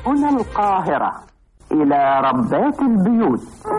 هنا القاهرة إلى ربات البيوت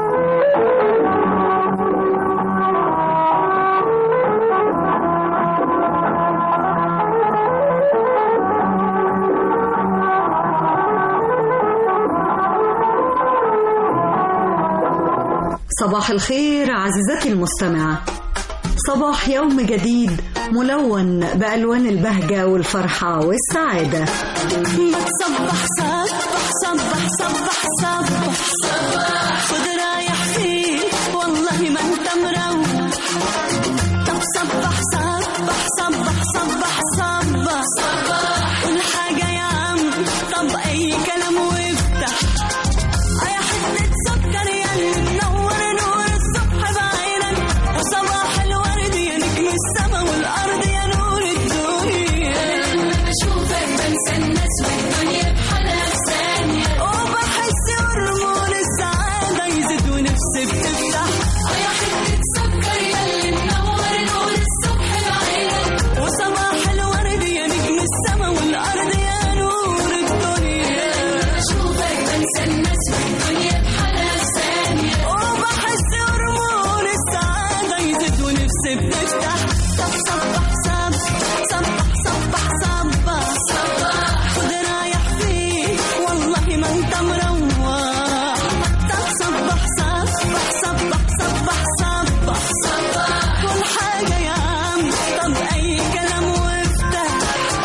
صباح الخير عزيزتي المستمعة صباح يوم جديد ملون بألوان البهجة والفرحة والسعادة ما تصبح صبح صبح صبح صبح صبح خد رايح فين والله ما انت مروح طب صبح صبح صبح صبح صبح صبح قول حاجة يا عم طب أي كلام وافتح يا حتة سكر يا اللي منور نور الصبح بعينك وصباح الورد يا نجم السما والأرض يا نور الدنيا بشوفك بنسى الناس والدنيا بحالها في ثانية وبحس هرمون السعادة يزيد ونفسي بتفتح يا حتة سكر يا اللي منور نور الصبح بعينك وصباح الورد يا نجم السما والأرض يا نور الدنيا بشوفك بنسى الناس والدنيا بحالها في ثانية وبحس هرمون السعادة يزيد ونفسي بتفتح طب صبح صبح صبح صبح صبح صبح خد رايح فين والله ما انت مروح طب صبح صبح صبح صبح صبح صبح كل حاجة يا عم طب أي كلام وافتح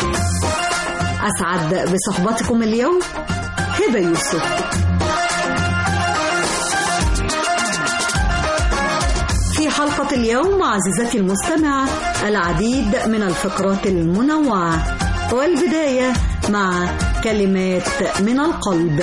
أسعد بصحبتكم اليوم هبة يوسف في حلقة اليوم عزيزتي المستمعة العديد من الفقرات المنوعة والبداية مع كلمات من القلب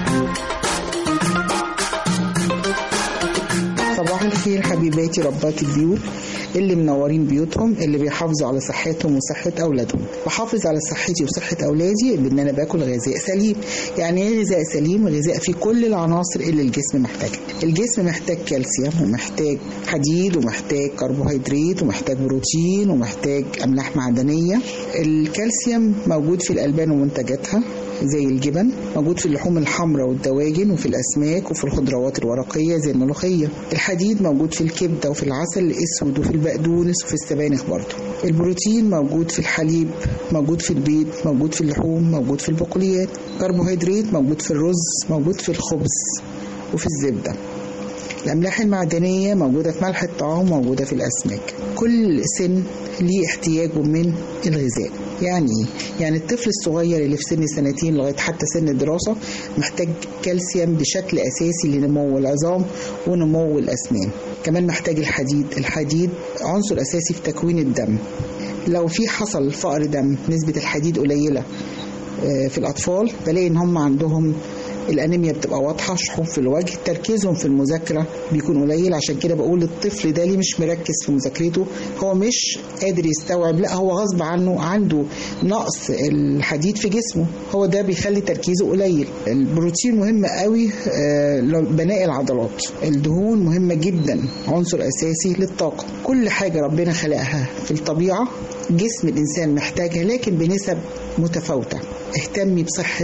صباح الخير حبيباتي ربات البيوت اللي منورين بيوتهم اللي بيحافظوا على صحتهم وصحة أولادهم بحافظ على صحتي وصحة أولادي بإن أنا باكل غذاء سليم يعني إيه غذاء سليم غذاء فيه كل العناصر اللي الجسم محتاجها الجسم محتاج كالسيوم ومحتاج حديد ومحتاج كربوهيدرات ومحتاج بروتين ومحتاج أملاح معدنية الكالسيوم موجود في الألبان ومنتجاتها زي الجبن موجود في اللحوم الحمراء والدواجن وفي الأسماك وفي الخضروات الورقية زي الملوخية الحديد موجود في الكبدة وفي العسل الأسود وفي البقدونس وفي السبانخ برضه البروتين موجود في الحليب موجود في البيض موجود في اللحوم موجود في البقوليات كربوهيدرات موجود في الرز موجود في الخبز وفي الزبدة الأملاح المعدنية موجودة في ملح الطعام موجودة في الأسماك كل سن ليه احتياجه من الغذاء يعني ايه؟ يعني الطفل الصغير اللي في سن سنتين لغاية حتى سن الدراسة محتاج كالسيوم بشكل أساسي لنمو العظام ونمو الأسنان كمان محتاج الحديد الحديد عنصر أساسي في تكوين الدم لو في حصل فقر دم نسبة الحديد قليلة آه، في الأطفال بلاقي إن هم عندهم الانيميا بتبقى واضحه شحوب في الوجه تركيزهم في المذاكره بيكون قليل عشان كده بقول الطفل ده ليه مش مركز في مذاكرته هو مش قادر يستوعب لا هو غصب عنه عنده نقص الحديد في جسمه هو ده بيخلي تركيزه قليل البروتين مهم قوي آه، لبناء العضلات الدهون مهمه جدا عنصر اساسي للطاقه كل حاجه ربنا خلقها في الطبيعه جسم الانسان محتاجها لكن بنسب متفاوته اهتمي بصحه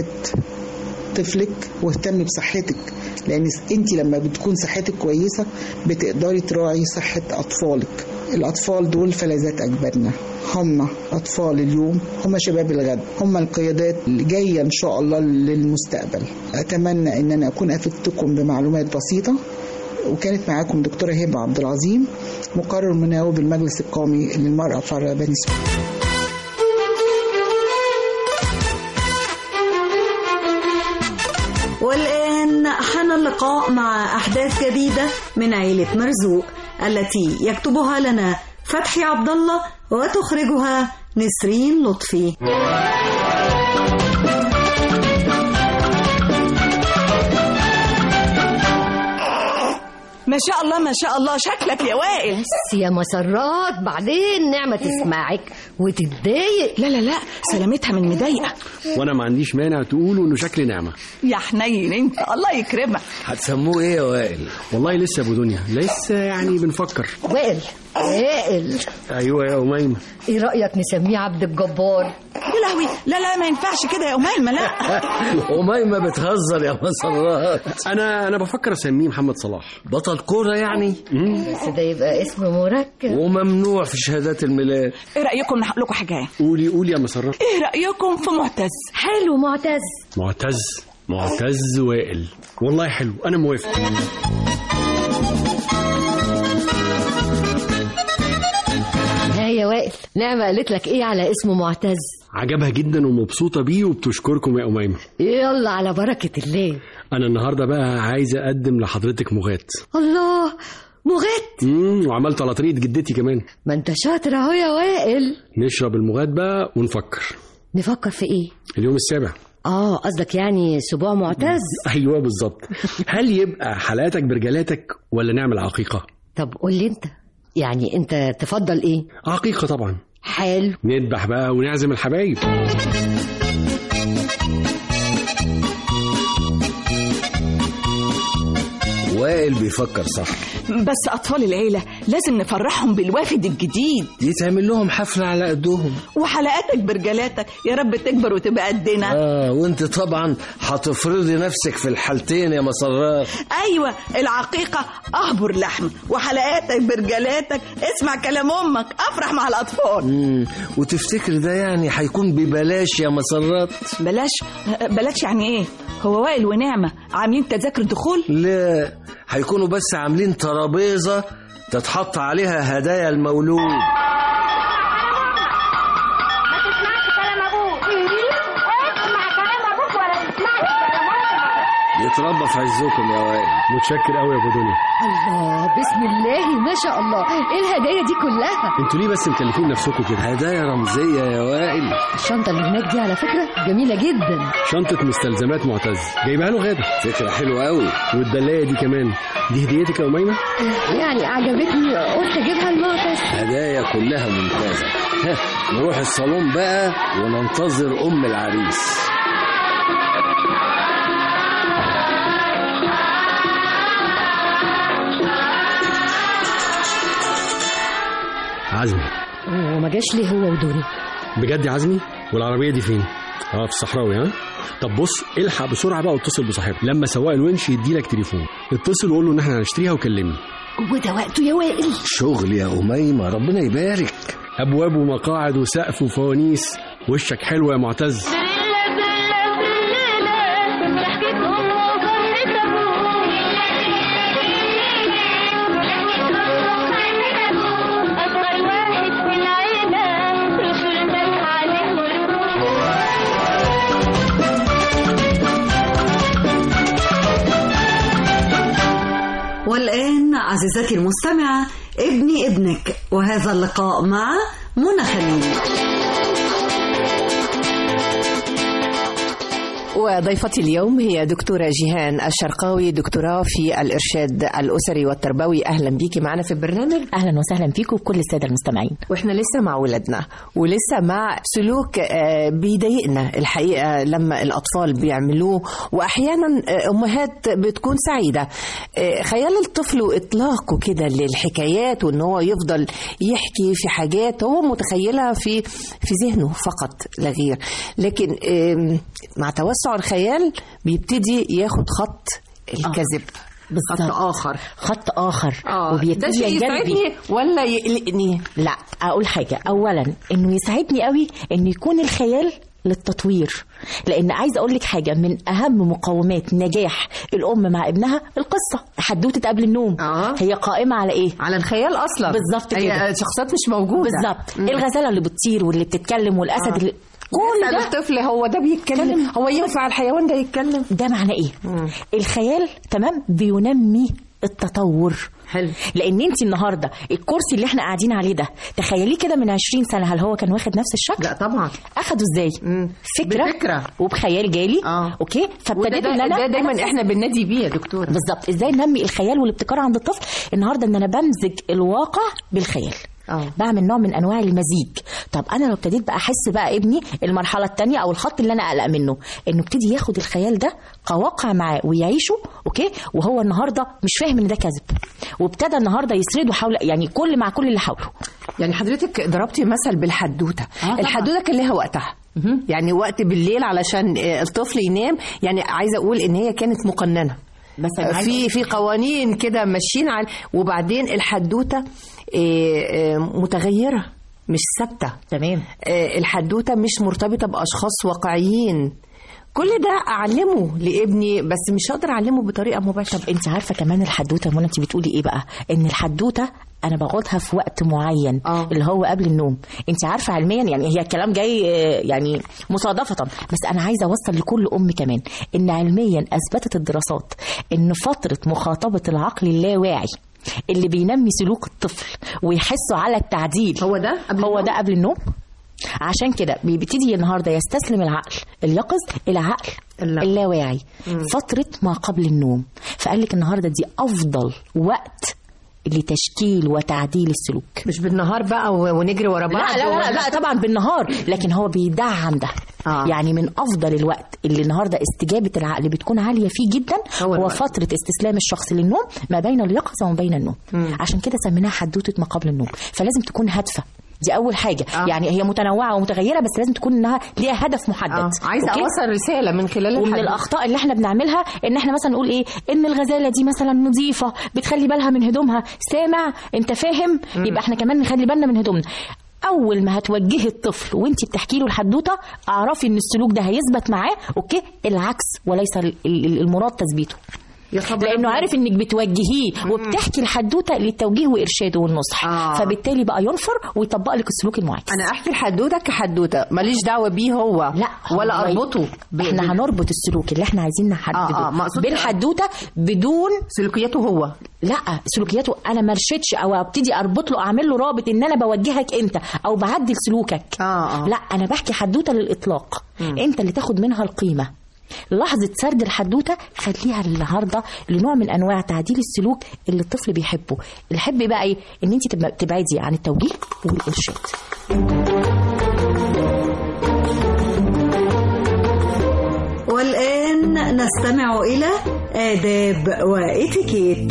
طفلك واهتمي بصحتك لان انت لما بتكون صحتك كويسه بتقدري تراعي صحه اطفالك الاطفال دول فلذات اجبادنا هم اطفال اليوم هم شباب الغد هم القيادات اللي جايه ان شاء الله للمستقبل اتمنى ان انا اكون افدتكم بمعلومات بسيطه وكانت معاكم دكتوره هبه عبد العظيم مقرر مناوب المجلس القومي للمراه فرع بني سويف والآن حان اللقاء مع أحداث جديدة من عيلة مرزوق التي يكتبها لنا فتحي عبد الله وتخرجها نسرين لطفي ما شاء الله ما شاء الله شكلك يا وائل بس يا مسرات بعدين نعمة تسمعك وتتضايق لا لا لا سلامتها من مضايقه وانا ما عنديش مانع تقولوا انه شكل نعمه يا حنين انت الله يكرمك هتسموه ايه يا وائل والله لسه يا ابو دنيا لسه يعني بنفكر وائل وائل ايوه يا اميمه ايه رايك نسميه عبد الجبار يا لهوي لا لا ما ينفعش كده يا أميمة لا أميمة بتهزر يا مسرات انا انا بفكر اسميه محمد صلاح بطل كورة يعني بس ده يبقى اسم مركب وممنوع في شهادات الميلاد ايه رأيكم نحق لكم حاجة قولي قولي يا مسرات ايه رأيكم في معتز حلو معتز معتز معتز وائل والله حلو انا موافق ها يا وائل نعمة قالت لك ايه على اسمه معتز عجبها جدا ومبسوطه بيه وبتشكركم يا اميمه يلا على بركة الله انا النهارده بقى عايز اقدم لحضرتك مغات الله مغات امم وعملت على طريقه جدتي كمان ما انت شاطر اهو يا وائل نشرب المغات بقى ونفكر نفكر في ايه اليوم السابع اه قصدك يعني سبوع معتز ايوه بالظبط هل يبقى حلقاتك برجلاتك ولا نعمل عقيقه طب قول لي انت يعني انت تفضل ايه عقيقه طبعا حلو نذبح بقى ونعزم الحبايب وائل بيفكر صح بس أطفال العيلة لازم نفرحهم بالوافد الجديد يتعمل لهم حفلة على قدهم وحلقاتك برجلاتك يا رب تكبر وتبقى قدنا اه وانت طبعا هتفرضي نفسك في الحالتين يا مسرات ايوه العقيقه اهبر لحم وحلقاتك برجلاتك اسمع كلام امك افرح مع الاطفال مم. وتفتكر ده يعني هيكون ببلاش يا مسرات بلاش بلاش يعني ايه هو وائل ونعمه عاملين تذاكر دخول لا هيكونوا بس عاملين ترابيزة تتحط عليها هدايا المولود ما تسمعش كلام ابوك اسمع كلام ابوك ولا تسمعش كلام امك يتربى في عزكم يا وائل متشكر قوي يا ابو دنيا الله بسم الله ما شاء الله ايه الهدايا دي كلها انتوا ليه بس مكلفين نفسكم كده هدايا رمزية يا وائل الشنطة اللي هناك دي على فكرة جميلة جدا شنطه مستلزمات معتز جايبها له غاده فكرة حلوة قوي والدلايه دي كمان دي هديتك يا اميمه يعني عجبتني قلت اجيبها المعتز هدايا كلها ممتازة ها نروح الصالون بقى وننتظر أم العريس عزمي وما جاش ليه هو ودوني بجد يا عزمي والعربيه دي فين اه في الصحراوي ها طب بص الحق بسرعه بقى واتصل بصاحبك لما سواق الونش يديلك تليفون اتصل وقول له ان احنا هنشتريها وكلمني وده وقته يا وائل شغل يا أميمة ربنا يبارك ابواب ومقاعد وسقف وفوانيس وشك حلو يا معتز بريلا بريلا بريلا ضحكة أم وفرحة أبوه أصغر واحد في العيلة رشوا الفتح عليه والروح والآن عزيزتي المستمعة ابني ابنك وهذا اللقاء مع منى خليل وضيفتي اليوم هي دكتورة جيهان الشرقاوي دكتوراه في الإرشاد الأسري والتربوي أهلا بيكي معنا في البرنامج اهلا وسهلا فيكم وكل الساده المستمعين واحنا لسه مع ولادنا ولسه مع سلوك آه، بيضايقنا الحقيقه لما الاطفال بيعملوه واحيانا آه، امهات بتكون سعيده آه، خيال الطفل واطلاقه كده للحكايات وان هو يفضل يحكي في حاجات هو متخيلها في في ذهنه فقط لا غير لكن آم، مع توسع الخيال بيبتدي ياخد خط الكذب خط اخر خط اخر ده وبيبتدي شيء ينجذب يسعدني ولا يقلقني لا اقول حاجه اولا انه يساعدني قوي انه يكون الخيال للتطوير لان عايز اقول لك حاجه من اهم مقومات نجاح الام مع ابنها القصه حدوته قبل النوم آه. هي قائمه على ايه على الخيال اصلا بالظبط هي كده شخصيات مش موجوده بالظبط مم. الغزاله اللي بتطير واللي بتتكلم والاسد آه. اللي كل يسأل ده الطفل هو ده بيتكلم هو ينفع الحيوان ده يتكلم ده معناه ايه الخيال تمام بينمي التطور حلو لان انت النهارده الكرسي اللي احنا قاعدين عليه ده تخيليه كده من 20 سنه هل هو كان واخد نفس الشكل لا طبعا اخده ازاي فكره بفكرة. وبخيال جالي آه. اوكي وده فابتديت ده, ان انا ده دايما أنا- احنا بننادي بيه يا دكتوره بالظبط ازاي ننمي الخيال والابتكار عند الطفل النهارده ان انا بمزج الواقع بالخيال آه. بعمل نوع من انواع المزيج طب انا لو ابتديت بقى احس بقى ابني المرحله الثانيه او الخط اللي انا اقلق منه انه ابتدي ياخد الخيال ده كواقع معاه ويعيشه اوكي وهو النهارده مش فاهم ان ده كذب وابتدى النهارده يسرده حول يعني كل مع كل اللي حوله يعني حضرتك ضربتي مثل بالحدوته آه طبعاً. الحدوته كان لها وقتها يعني وقت بالليل علشان آه، الطفل ينام يعني عايزه اقول ان هي كانت مقننه مثلا عايزة في في قوانين كده ماشيين على وبعدين الحدوته آه، آه، متغيره مش ثابته تمام آه، الحدوته مش مرتبطه باشخاص واقعيين كل ده اعلمه لابني بس مش هقدر اعلمه بطريقه مباشره طب انت عارفه كمان الحدوته منى انت بتقولي ايه بقى ان الحدوته انا باخدها في وقت معين آه. اللي هو قبل النوم انت عارفه علميا يعني هي الكلام جاي آه، يعني مصادفه بس انا عايزه اوصل لكل ام كمان ان علميا اثبتت الدراسات ان فتره مخاطبه العقل اللاواعي اللي بينمي سلوك الطفل ويحسه على التعديل هو ده قبل هو النوم؟ ده قبل النوم عشان كده بيبتدي النهارده يستسلم العقل اليقظ الى عقل اللا- اللاواعي فتره ما قبل النوم فقال لك النهارده دي افضل وقت لتشكيل وتعديل السلوك مش بالنهار بقى و- ونجري ورا بعض لا لا لا, لا طبعا بالنهار لكن هو بيدعم ده آه. يعني من افضل الوقت اللي النهارده استجابه العقل بتكون عاليه فيه جدا هو هو, الوقت. فتره استسلام الشخص للنوم ما بين اليقظه وما بين النوم عشان كده سميناها حدوته ما قبل النوم فلازم تكون هادفه دي اول حاجه آه. يعني هي متنوعه ومتغيره بس لازم تكون انها ليها هدف محدد آه. عايزه أوكي؟ اوصل رساله من خلال ومن الحدوتة. الاخطاء اللي احنا بنعملها ان احنا مثلا نقول ايه ان الغزاله دي مثلا نظيفه بتخلي بالها من هدومها سامع انت فاهم يبقى احنا كمان نخلي بالنا من هدومنا اول ما هتوجهي الطفل وانت بتحكي له الحدوته اعرفي ان السلوك ده هيثبت معاه اوكي العكس وليس ال- ال- المراد تثبيته يا خبر لانه أبيض. عارف انك بتوجهيه وبتحكي الحدوته للتوجيه وارشاده والنصح آه. فبالتالي بقى ينفر ويطبق لك السلوك المعاكس انا احكي الحدوته كحدوته ماليش دعوه بيه هو لا ولا هو- اربطه ب- احنا هنربط السلوك اللي احنا عايزين نحدده آه، آه، مقصود كده. بالحدوته بدون سلوكياته هو لا سلوكياته انا ما رشدش او ابتدي اربط له اعمل له رابط ان انا بوجهك انت او بعدل سلوكك آه، آه. لا انا بحكي حدوته للاطلاق انت اللي تاخد منها القيمه لحظة سرد الحدوتة خليها النهاردة لنوع من أنواع تعديل السلوك اللي الطفل بيحبه الحب بقى إيه إن أنت تبقى- تبعدي عن التوجيه والإرشاد والآن نستمع إلى آداب وإتيكيت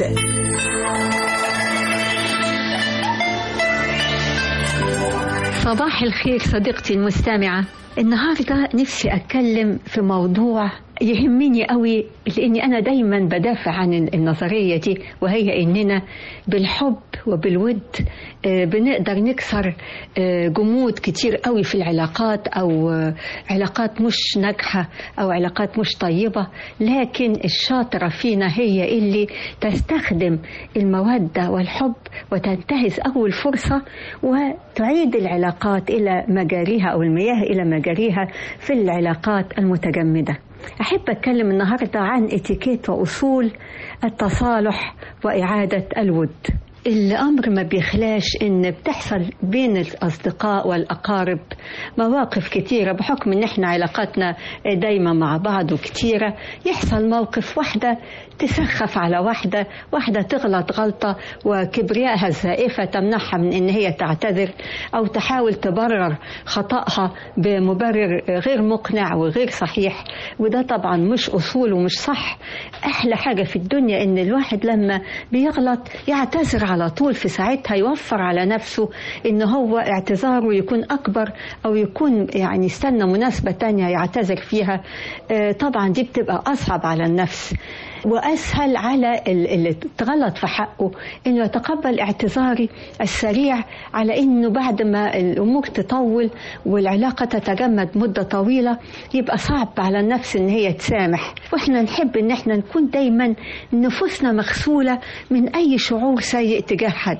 صباح الخير صديقتي المستمعة النهاردة نفسي أتكلم في موضوع يهمني قوي لأني أنا دايما بدافع عن النظرية دي وهي إننا بالحب وبالود آه، بنقدر نكسر آه، جمود كتير قوي في العلاقات أو آه، علاقات مش ناجحة أو علاقات مش طيبة لكن الشاطرة فينا هي اللي تستخدم المودة والحب وتنتهز أول فرصة وتعيد العلاقات إلى مجاريها أو المياه إلى مجاريها في العلاقات المتجمدة أحب أتكلم النهاردة عن اتيكيت وأصول التصالح وإعادة الود الأمر ما بيخلاش إن بتحصل بين الأصدقاء والأقارب مواقف كتيرة بحكم إن إحنا علاقاتنا دايما مع بعض وكتيرة يحصل موقف واحدة تسخف على واحدة واحدة تغلط غلطة وكبريائها الزائفة تمنعها من إن هي تعتذر أو تحاول تبرر خطأها بمبرر غير مقنع وغير صحيح وده طبعا مش أصول ومش صح أحلى حاجة في الدنيا إن الواحد لما بيغلط يعتذر على طول في ساعتها يوفر على نفسه إن هو اعتذاره يكون أكبر أو يكون يعني استنى مناسبة تانية يعتذر فيها آه، طبعا دي بتبقى أصعب على النفس واسهل على ال- اللي اتغلط في حقه انه يتقبل اعتذاري السريع على انه بعد ما الامور تطول والعلاقه تتجمد مده طويله يبقى صعب على النفس ان هي تسامح واحنا نحب ان احنا نكون دايما نفوسنا مغسوله من اي شعور سيء تجاه حد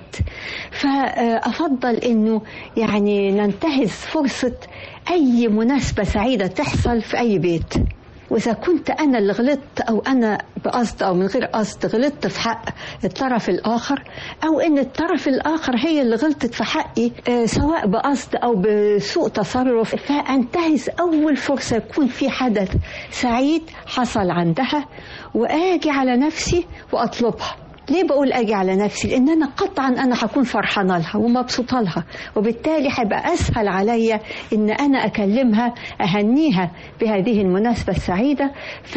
فافضل انه يعني ننتهز فرصه اي مناسبه سعيده تحصل في اي بيت وإذا كنت أنا اللي غلطت أو أنا بقصد أو من غير قصد غلطت في حق الطرف الآخر أو إن الطرف الآخر هي اللي غلطت في حقي آه، سواء بقصد أو بسوء تصرف فأنتهز أول فرصة يكون في حدث سعيد حصل عندها وآجي على نفسي وأطلبها ليه بقول اجي على نفسي لان انا قطعا انا هكون فرحانه لها ومبسوطه لها وبالتالي هيبقى اسهل عليا ان انا اكلمها اهنيها بهذه المناسبه السعيده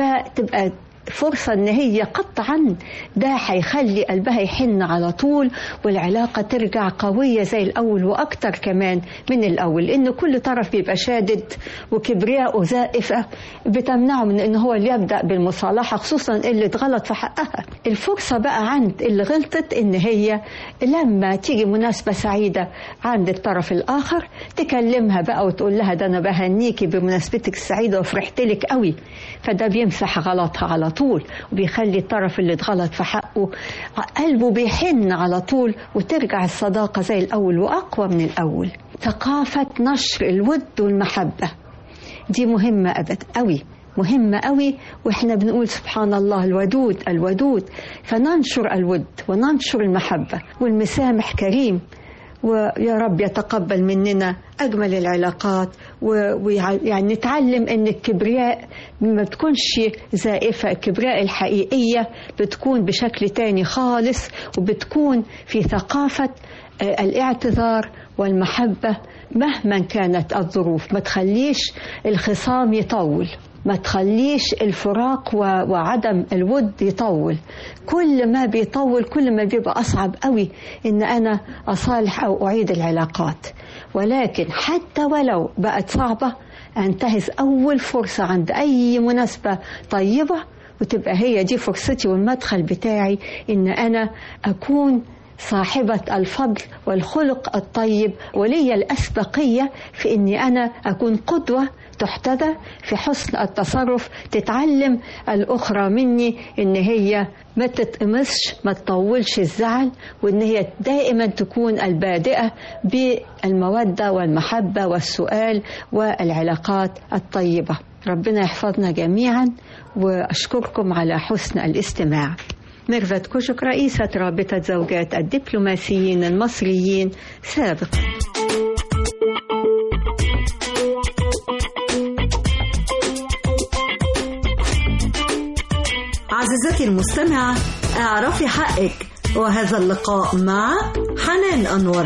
فتبقى فرصة إن هي قطعا ده هيخلي قلبها يحن على طول والعلاقة ترجع قوية زي الأول وأكتر كمان من الأول لأن كل طرف بيبقى شادد وكبرياء زائفة بتمنعه من إن هو اللي يبدأ بالمصالحة خصوصا اللي اتغلط في حقها الفرصة بقى عند اللي غلطت إن هي لما تيجي مناسبة سعيدة عند الطرف الآخر تكلمها بقى وتقول لها ده أنا بهنيكي بمناسبتك السعيدة وفرحت لك قوي فده بيمسح غلطها على طول وبيخلي الطرف اللي اتغلط في حقه قلبه بيحن على طول وترجع الصداقة زي الأول وأقوى من الأول ثقافة نشر الود والمحبة دي مهمة أبد قوي مهمة قوي وإحنا بنقول سبحان الله الودود الودود فننشر الود وننشر المحبة والمسامح كريم ويا رب يتقبل مننا أجمل العلاقات ويعني نتعلم أن الكبرياء ما بتكونش زائفة الكبرياء الحقيقية بتكون بشكل تاني خالص وبتكون في ثقافة الاعتذار والمحبة مهما كانت الظروف ما تخليش الخصام يطول ما تخليش الفراق وعدم الود يطول كل ما بيطول كل ما بيبقى أصعب قوي إن أنا أصالح أو أعيد العلاقات ولكن حتى ولو بقت صعبة أنتهز أول فرصة عند أي مناسبة طيبة وتبقى هي دي فرصتي والمدخل بتاعي إن أنا أكون صاحبة الفضل والخلق الطيب ولي الأسبقية في إني أنا أكون قدوة تحتذى في حسن التصرف تتعلم الأخرى مني إن هي ما تتقمصش ما تطولش الزعل وإن هي دائما تكون البادئة بالمودة والمحبة والسؤال والعلاقات الطيبة ربنا يحفظنا جميعا وأشكركم على حسن الاستماع ميرفت كوشك رئيسة رابطة زوجات الدبلوماسيين المصريين سابقا عزيزتي المستمعة اعرفي حقك وهذا اللقاء مع حنان أنور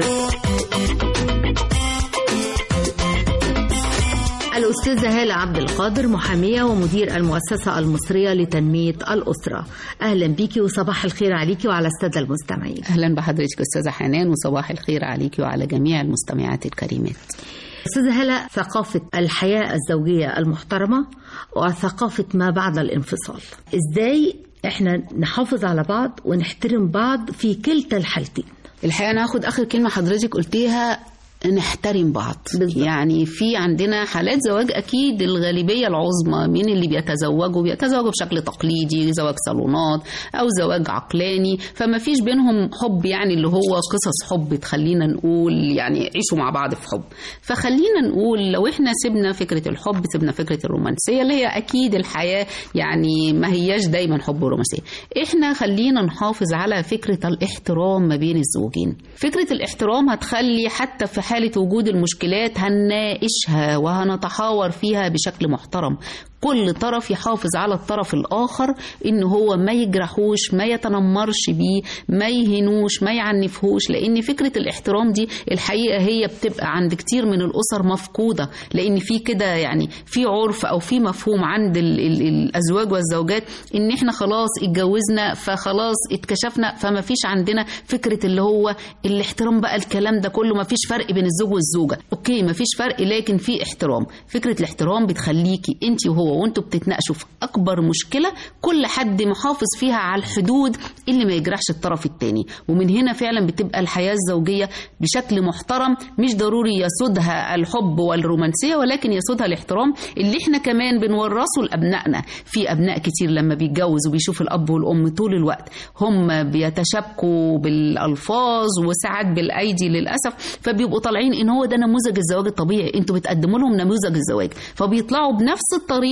الأستاذة هالة عبد القادر محامية ومدير المؤسسة المصرية لتنمية الأسرة أهلا بيكي وصباح الخير عليكي وعلى السادة المستمعين أهلا بحضرتك أستاذة حنان وصباح الخير عليكي وعلى جميع المستمعات الكريمات أستاذة هلا ثقافة الحياة الزوجية المحترمة وثقافة ما بعد الانفصال إزاي إحنا نحافظ على بعض ونحترم بعض في كلتا الحالتين الحقيقة أنا هاخد آخر كلمة حضرتك قلتيها نحترم بعض بالضبط. يعني في عندنا حالات زواج اكيد الغالبيه العظمى من اللي بيتزوجوا بيتزوجوا بشكل تقليدي زواج صالونات او زواج عقلاني فما فيش بينهم حب يعني اللي هو قصص حب تخلينا نقول يعني عيشوا مع بعض في حب فخلينا نقول لو احنا سيبنا فكره الحب سيبنا فكره الرومانسيه اللي هي اكيد الحياه يعني ما هياش دايما حب ورومانسيه احنا خلينا نحافظ على فكره الاحترام ما بين الزوجين فكره الاحترام هتخلي حتى في حالة وجود المشكلات هنناقشها وهنتحاور فيها بشكل محترم كل طرف يحافظ على الطرف الآخر إن هو ما يجرحوش ما يتنمرش بيه ما يهنوش ما يعنفهوش لأن فكرة الاحترام دي الحقيقة هي بتبقى عند كتير من الأسر مفقودة لأن في كده يعني في عرف أو في مفهوم عند ال ال الأزواج والزوجات إن إحنا خلاص اتجوزنا فخلاص اتكشفنا فما فيش عندنا فكرة اللي هو الاحترام بقى الكلام ده كله ما فيش فرق بين الزوج والزوجة أوكي ما فيش فرق لكن في احترام فكرة الاحترام بتخليكي أنت وهو وانتوا بتتناقشوا في اكبر مشكله كل حد محافظ فيها على الحدود اللي ما يجرحش الطرف الثاني ومن هنا فعلا بتبقى الحياه الزوجيه بشكل محترم مش ضروري يسودها الحب والرومانسيه ولكن يسودها الاحترام اللي احنا كمان بنورثه لابنائنا في ابناء كتير لما بيتجوزوا بيشوف الاب والام طول الوقت هم بيتشابكوا بالالفاظ وساعات بالايدي للاسف فبيبقوا طالعين ان هو ده نموذج الزواج الطبيعي انتوا بتقدموا لهم نموذج الزواج فبيطلعوا بنفس الطريقه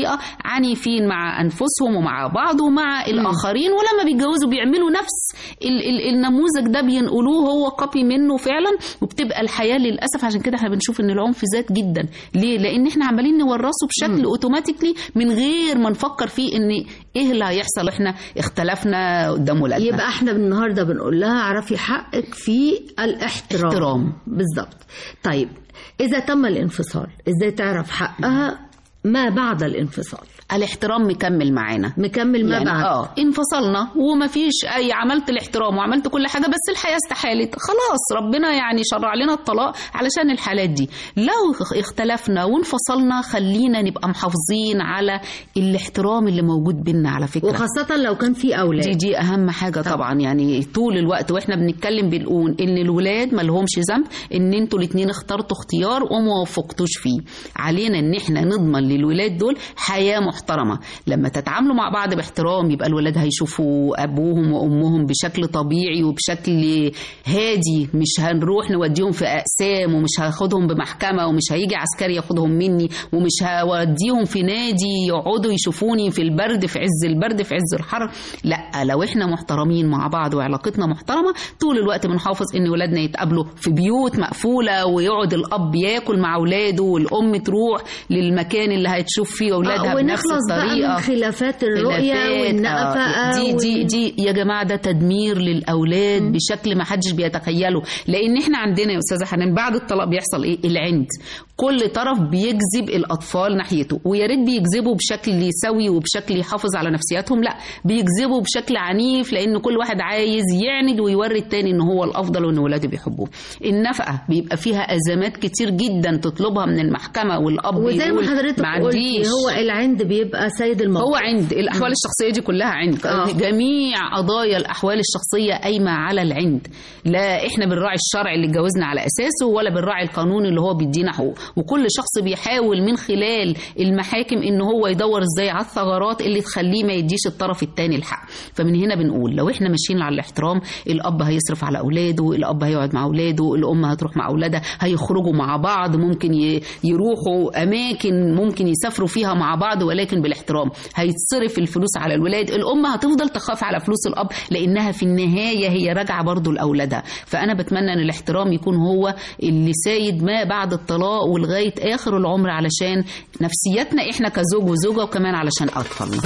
بطريقه عنيفين مع انفسهم ومع بعض ومع الاخرين ولما بيتجوزوا بيعملوا نفس ال- ال- النموذج ده بينقلوه هو قبي منه فعلا وبتبقى الحياه للاسف عشان كده احنا بنشوف ان العنف زاد جدا ليه لان احنا عمالين نورثه بشكل اوتوماتيكلي من غير ما نفكر فيه ان ايه اللي هيحصل احنا اختلفنا قدام ولادنا يبقى احنا النهارده بنقول لها اعرفي حقك في الاحترام احترام. بالظبط طيب اذا تم الانفصال ازاي تعرف حقها ما بعد الانفصال الاحترام مكمل معانا مكمل ما يعني بعد اه انفصلنا ومفيش اي عملت الاحترام وعملت كل حاجه بس الحياه استحالت خلاص ربنا يعني شرع لنا الطلاق علشان الحالات دي لو اختلفنا وانفصلنا خلينا نبقى محافظين على الاحترام اللي موجود بينا على فكره وخاصه لو كان في اولاد دي دي اهم حاجه طبعا يعني طول الوقت واحنا بنتكلم بنقول ان الولاد ما لهمش ذنب ان انتوا الاثنين اخترتوا اختيار وما وفقتوش فيه علينا ان احنا نضمن للولاد دول حياه محترمه لما تتعاملوا مع بعض باحترام يبقى الولاد هيشوفوا ابوهم وامهم بشكل طبيعي وبشكل هادي مش هنروح نوديهم في اقسام ومش هاخدهم بمحكمه ومش هيجي عسكري ياخدهم مني ومش هوديهم في نادي يقعدوا يشوفوني في البرد في عز البرد في عز الحر لا لو احنا محترمين مع بعض وعلاقتنا محترمه طول الوقت بنحافظ ان ولادنا يتقابلوا في بيوت مقفوله ويقعد الاب ياكل مع اولاده والام تروح للمكان اللي هتشوف فيه اولادها آه، بنفس ونخلص بقى الطريقه من خلافات الرؤية خلافات، والنقفة آه، دي دي وال- دي يا جماعه ده تدمير للاولاد بشكل ما حدش بيتخيله لان احنا عندنا يا استاذه حنان بعد الطلاق بيحصل ايه العند كل طرف بيجذب الاطفال ناحيته ويا ريت بيجذبوا بشكل سوي وبشكل يحافظ على نفسياتهم لا بيجذبوا بشكل عنيف لان كل واحد عايز يعند ويوري التاني ان هو الافضل وان ولاده بيحبوه النفقه بيبقى فيها ازمات كتير جدا تطلبها من المحكمه والاب وزي ما يقول حضرتك ما قلتي عنديش هو العند بيبقى سيد الموقف هو عند الاحوال الشخصيه دي كلها عند آه. جميع قضايا الاحوال الشخصيه قايمه على العند لا احنا بنراعي الشرع اللي اتجوزنا على اساسه ولا بنراعي القانون اللي هو بيدينا حقوق وكل شخص بيحاول من خلال المحاكم ان هو يدور ازاي على الثغرات اللي تخليه ما يديش الطرف الثاني الحق فمن هنا بنقول لو احنا ماشيين على الاحترام الاب هيصرف على اولاده الاب هيقعد مع اولاده الام هتروح مع اولادها هيخرجوا مع بعض ممكن ي- يروحوا اماكن ممكن يسافروا فيها مع بعض ولكن بالاحترام هيتصرف الفلوس على الولاد الام هتفضل تخاف على فلوس الاب لانها في النهايه هي راجعه برضو لاولادها فانا بتمنى ان الاحترام يكون هو اللي سايد ما بعد الطلاق ولغايه اخر العمر علشان نفسيتنا احنا كزوج وزوجه وكمان علشان اطفالنا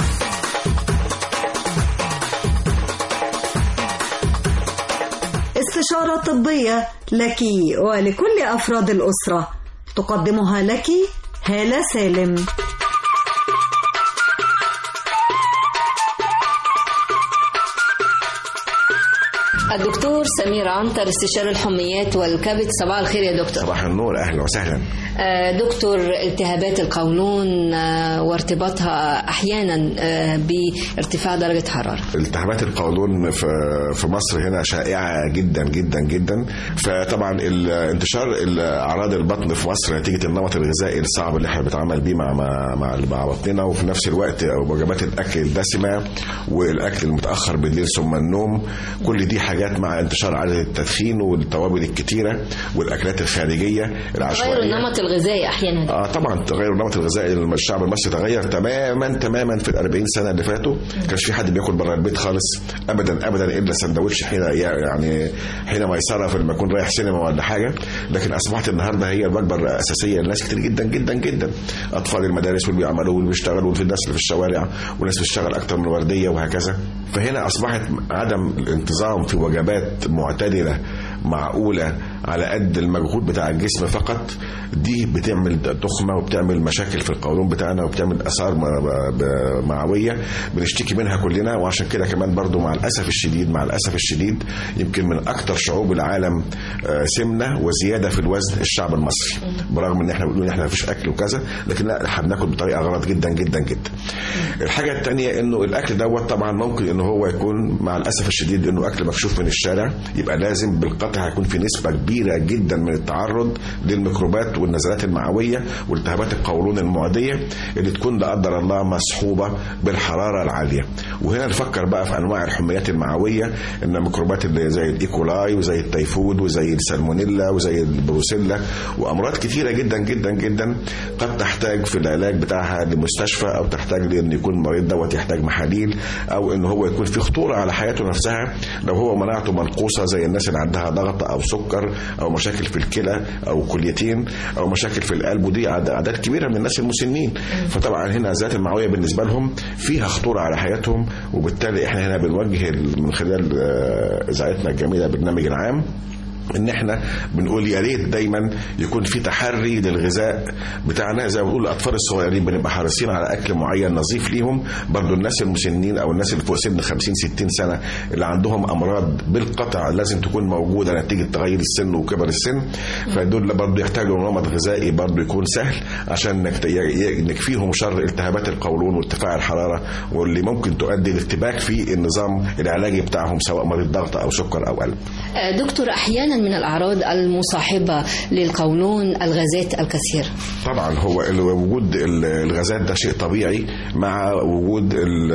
استشارة طبية لك ولكل أفراد الأسرة تقدمها لك هالة سالم الدكتور سمير عنتر استشاري الحميات والكبد صباح الخير يا دكتور صباح النور اهلا وسهلا آه، دكتور التهابات القولون آه، وارتباطها احيانا آه، بارتفاع درجه حراره التهابات القولون في في مصر هنا شائعه جدا جدا جدا فطبعا ال- انتشار ال- اعراض البطن في مصر نتيجه النمط الغذائي الصعب اللي احنا بنتعامل بيه مع مع مع, مع بطننا وفي نفس الوقت وجبات الاكل الدسمه والاكل المتاخر بالليل ثم النوم كل دي حاجات مع انتشار عدد التدخين والتوابل الكتيره والاكلات الخارجيه تغير العشوائيه النمط الغذائي احيانا اه طبعا تغير النمط الغذائي الشعب المصري تغير تماما تماما في ال 40 سنه اللي فاتوا كانش في حد بياكل بره البيت خالص ابدا ابدا الا سندوتش حين يعني حين ميسره في لما يكون رايح سينما ولا حاجه لكن اصبحت النهارده هي الوجبه الاساسيه لناس كتير جدا جدا جدا اطفال المدارس واللي بيعملوا واللي بيشتغلوا والناس اللي في الشوارع وناس بتشتغل اكتر من ورديه وهكذا فهنا اصبحت عدم الانتظام في وجبات معتدله معقوله على قد المجهود بتاع الجسم فقط دي بتعمل تخمه وبتعمل مشاكل في القولون بتاعنا وبتعمل اثار م- ب- معويه بنشتكي منها كلنا وعشان كده كمان برضو مع الاسف الشديد مع الاسف الشديد يمكن من اكتر شعوب العالم آه، سمنه وزياده في الوزن الشعب المصري برغم ان احنا بنقول ان احنا مفيش اكل وكذا لكن لا احنا بناكل بطريقه غلط جدا جدا جدا الحاجه الثانيه انه الاكل دوت طبعا ممكن ان هو يكون مع الاسف الشديد انه اكل مكشوف من الشارع يبقى لازم بالقطع هيكون في نسبه كبيره كبيره جدا من التعرض للميكروبات والنزلات المعويه والتهابات القولون المعديه اللي تكون لا قدر الله مصحوبه بالحراره العاليه وهنا نفكر بقى في انواع الحميات المعويه ان الميكروبات اللي زي الايكولاي وزي التيفود وزي السالمونيلا وزي البروسيلا وامراض كتيره جدا جدا جدا قد تحتاج في العلاج بتاعها لمستشفى او تحتاج لان يكون المريض دوت يحتاج محاليل او ان هو يكون في خطوره على حياته نفسها لو هو مناعته منقوصه زي الناس اللي عندها ضغط او سكر او مشاكل في الكلى او كليتين او مشاكل في القلب ودي أعد- اعداد كبيره من الناس المسنين فطبعا هنا الذات المعويه بالنسبه لهم فيها خطوره على حياتهم وبالتالي احنا هنا بنوجه ال- من خلال آه، اذاعتنا الجميله برنامج العام ان احنا بنقول يا ريت دايما يكون في تحري للغذاء بتاعنا زي ما بنقول الاطفال الصغيرين بنبقى حريصين على اكل معين نظيف ليهم برضو الناس المسنين او الناس اللي فوق سن 50 60 سنه اللي عندهم امراض بالقطع لازم تكون موجوده نتيجه تغير السن وكبر السن فدول برضو يحتاجوا نمط غذائي برضو يكون سهل عشان نكت- ي- نكفيهم شر التهابات القولون وارتفاع الحراره واللي ممكن تؤدي لارتباك في النظام العلاجي بتاعهم سواء مريض ضغط او سكر او قلب آه، دكتور أحيانا من الأعراض المصاحبة للقولون الغازات الكثيرة طبعا هو ال- وجود ال- الغازات ده شيء طبيعي مع وجود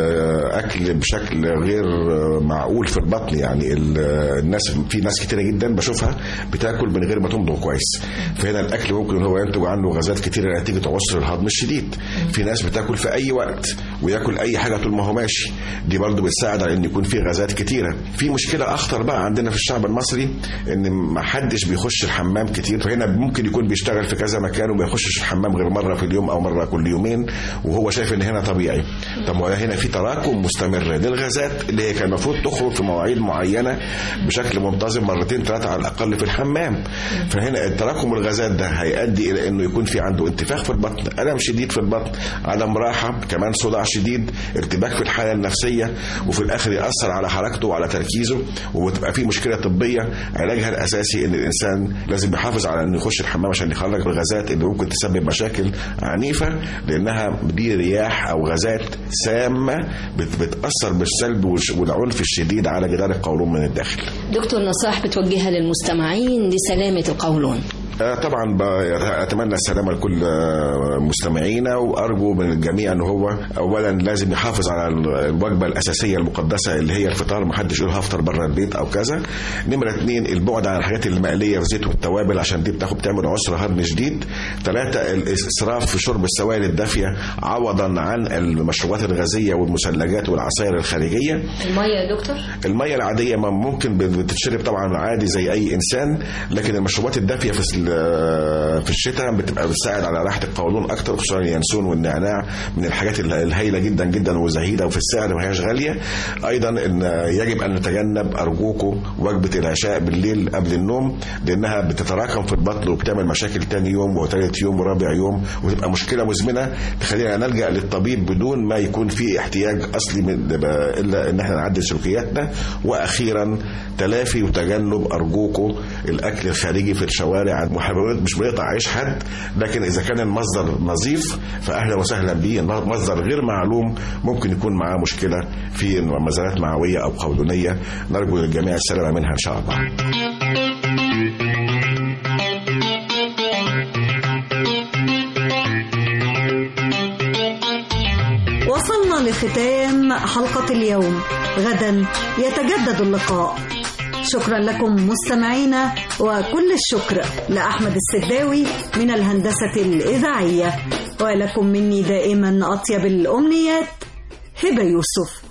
الاكل بشكل غير معقول في البطن يعني ال- الناس في ناس كتيره جدا بشوفها بتاكل من غير ما تمضغ كويس فهنا الاكل ممكن إن هو ينتج عنه غازات كتيره نتيجه عسر الهضم الشديد في ناس بتاكل في اي وقت وياكل اي حاجه طول ما هو ماشي دي برضه بتساعد على ان يكون في غازات كتيره في مشكله اخطر بقى عندنا في الشعب المصري ان ما حدش بيخش الحمام كتير فهنا ممكن يكون بيشتغل في كذا مكان وما يخشش الحمام غير مره في اليوم او مره كل يومين وهو شايف ان هنا طبيعي طب ولا هنا في تراكم مستمر للغازات اللي هي كان المفروض تخرج في مواعيد معينه بشكل منتظم مرتين ثلاثه على الاقل في الحمام فهنا التراكم الغازات ده هيؤدي الى انه يكون في عنده انتفاخ في البطن الم شديد في البطن عدم راحه كمان صداع شديد ارتباك في الحاله النفسيه وفي الاخر ياثر على حركته وعلى تركيزه وتبقى في مشكله طبيه علاجها الاساسي ان الانسان لازم يحافظ على انه يخش الحمام عشان يخرج الغازات اللي ممكن تسبب مشاكل عنيفه لانها دي رياح او غازات سامه بت- بتاثر بالسلب والش- والعنف الشديد على جدار القولون من الداخل دكتور نصائح بتوجهها للمستمعين لسلامة القولون آه، طبعا ب- اتمنى السلامه لكل آه، مستمعينا وارجو من الجميع ان هو اولا لازم يحافظ على ال- الوجبه الاساسيه المقدسه اللي هي الفطار ما حدش يقول هفطر بره البيت او كذا نمره اثنين البعد عن الحاجات المقليه والزيت والتوابل عشان دي بتاخد بتعمل عسر هضم شديد ثلاثه الاسراف في شرب السوائل الدافيه عوضا عن المشروبات الغازيه والمثلجات والعصائر الخارجيه المية يا دكتور الميه العاديه ما ممكن بتتشرب طبعا عادي زي اي انسان لكن المشروبات الدافيه في ال- في الشتاء بتبقى بتساعد على راحه القولون اكتر خصوصا اليانسون والنعناع من الحاجات ال- الهائله جدا جدا وزهيده وفي السعر ما هياش غاليه ايضا ان يجب ان نتجنب ارجوكم وجبه العشاء بالليل قبل النوم لانها بتتراكم في البطن وبتعمل مشاكل تاني يوم وثالث يوم ورابع يوم وتبقى مشكله مزمنه تخلينا نلجا للطبيب بدون ما يكون في احتياج اصلي من الا ان احنا نعدل سلوكياتنا واخيرا تلافي وتجنب ارجوكم الاكل الخارجي في الشوارع محاولات مش بنقطع عيش حد لكن اذا كان المصدر نظيف فاهلا وسهلا به مصدر غير معلوم ممكن يكون معاه مشكله في مزالات معويه او قولونيه نرجو للجميع السلامه منها ان شاء الله وصلنا لختام حلقة اليوم غدا يتجدد اللقاء شكرا لكم مستمعينا وكل الشكر لأحمد السداوي من الهندسة الإذاعية ولكم مني دائما أطيب الأمنيات هبة يوسف